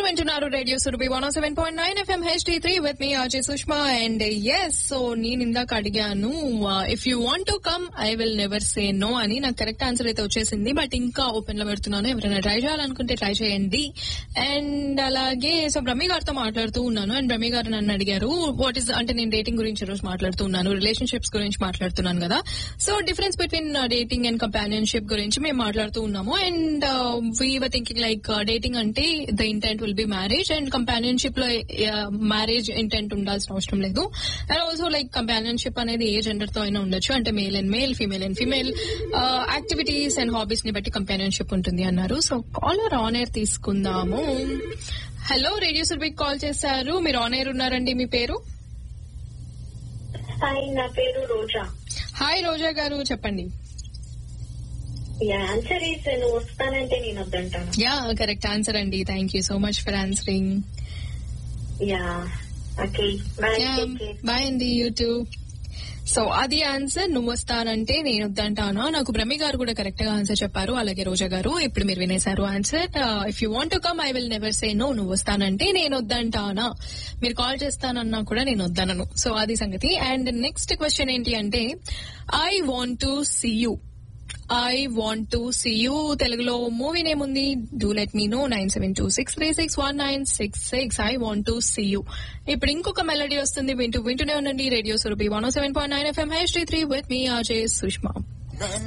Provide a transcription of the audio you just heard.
వింటున్నారు radio Surabhi one seven point nine FM HD three with me RJ Sushma and yes so నేను ఇందాక అడిగాను if you want to come I will never say no అని నాకు correct answer అయితే వచ్చేసింది but ఇంకా ఓపెన్ లో పెడుతున్నాను ఎవరైనా ట్రై చేయాలనుకుంటే ట్రై చేయండి అండ్ అలాగే సో బ్రహ్మి గారితో మాట్లాడుతూ ఉన్నాను అండ్ బ్రహ్మి గారు నన్ను అడిగారు వాట్ ఇస్ అంటే నేను డేటింగ్ గురించి ఈ రోజు మాట్లాడుతూ ఉన్నాను రిలేషన్షిప్స్ గురించి మాట్లాడుతున్నాను కదా so difference between dating and companionship గురించి మేము మాట్లాడుతూ ఉన్నాము and we were thinking like dating అంటే the intent will be marriage and companionship లో మ్యారేజ్ ఇంటెంట్ ఉండాల్సిన అవసరం లేదు అండ్ ఆల్సో లైక్ కంపానియన్షిప్ అనేది ఏ జెండర్ తో అయినా ఉండొచ్చు అంటే male and male female and female activities and hobbies ని బట్టి కంపానియన్షిప్ ఉంటుంది అన్నారు సో కాలర్ ఆన్ ఎయిర్ తీసుకుందాము హలో రేడియో సుర్బిక్ కాల్ చేశారు మీరు ఆన్ ఎయిర్ ఉన్నారండి మీ పేరు హాయ్ నా పేరు రోజా హాయ్ రోజా గారు చెప్పండి యా ఆన్సర్ ఈస్ నువ్వు వస్తానంటే నేను వద్దంటాను యా కరెక్ట్ ఆన్సర్ అండి thank you so much for answering yeah okay bye bye అండి యూట్యూబ్ సో అది ఆన్సర్ నువ్వు వస్తానంటే నేను వద్దంటానా నాకు బ్రహ్మి గారు కూడా కరెక్ట్ గా ఆన్సర్ చెప్పారు అలాగే రోజా గారు ఇప్పుడు మీరు వినేశారు answer if you want to come I will never say no నువ్వు వస్తానంటే నేను వద్దంటానా మీరు కాల్ చేస్తానన్నా కూడా నేను వద్దనను సో అది సంగతి అండ్ నెక్స్ట్ క్వశ్చన్ ఏంటి అంటే I want to see you I want to see you తెలుగులో మూవీ నేమ్ ఉంది do let me know nine seven two six three six one nine six six I want to see you ఇప్పుడు ఇంకొక melody వస్తుంది వింటూ వింటూనే ఉండండి radio Surabhi one seven point nine FM H three with me RJ Sushma